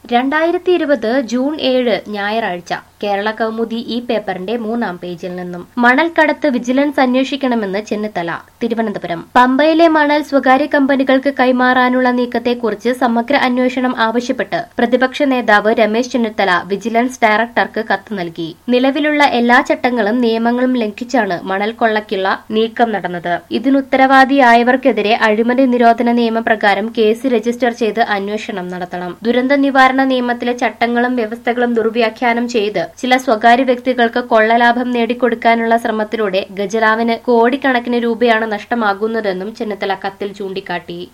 രണ്ടായിരത്തി ഇരുപത് ജൂൺ ഏഴ് ഞായറാഴ്ച കേരള കൗമുദി ഈ പേപ്പറിന്റെ മൂന്നാം പേജിൽ നിന്നും മണൽക്കടത്ത് വിജിലൻസ് അന്വേഷിക്കണമെന്ന് ചെന്നിത്തല തിരുവനന്തപുരം പമ്പയിലെ മണൽ സ്വകാര്യ കമ്പനികൾക്ക് കൈമാറാനുള്ള നീക്കത്തെക്കുറിച്ച് സമഗ്ര അന്വേഷണം ആവശ്യപ്പെട്ട് പ്രതിപക്ഷ നേതാവ് രമേശ് ചെന്നിത്തല വിജിലൻസ് ഡയറക്ടർക്ക് കത്ത് നൽകി നിലവിലുള്ള എല്ലാ ചട്ടങ്ങളും നിയമങ്ങളും ലംഘിച്ചാണ് മണൽ കൊള്ളയ്ക്കുള്ള നീക്കം നടന്നത് ഇതിനുത്തരവാദിയായവർക്കെതിരെ അഴിമതി നിരോധന നിയമപ്രകാരം കേസ് രജിസ്റ്റർ ചെയ്ത് അന്വേഷണം നടത്തണം ദുരന്ത നിവാരണ നിയമത്തിലെ ചട്ടങ്ങളും വ്യവസ്ഥകളും ദുർവ്യാഖ്യാനം ചെയ്ത് ചില സ്വകാര്യ വ്യക്തികൾക്ക് കൊള്ളലാഭം നേടിക്കൊടുക്കാനുള്ള ശ്രമത്തിലൂടെ ഗജറാവിന് കോടിക്കണക്കിന് രൂപയാണ് നഷ്ടമാകുന്നതെന്നും ചെന്നിത്തല കത്തിൽ ചൂണ്ടിക്കാട്ടി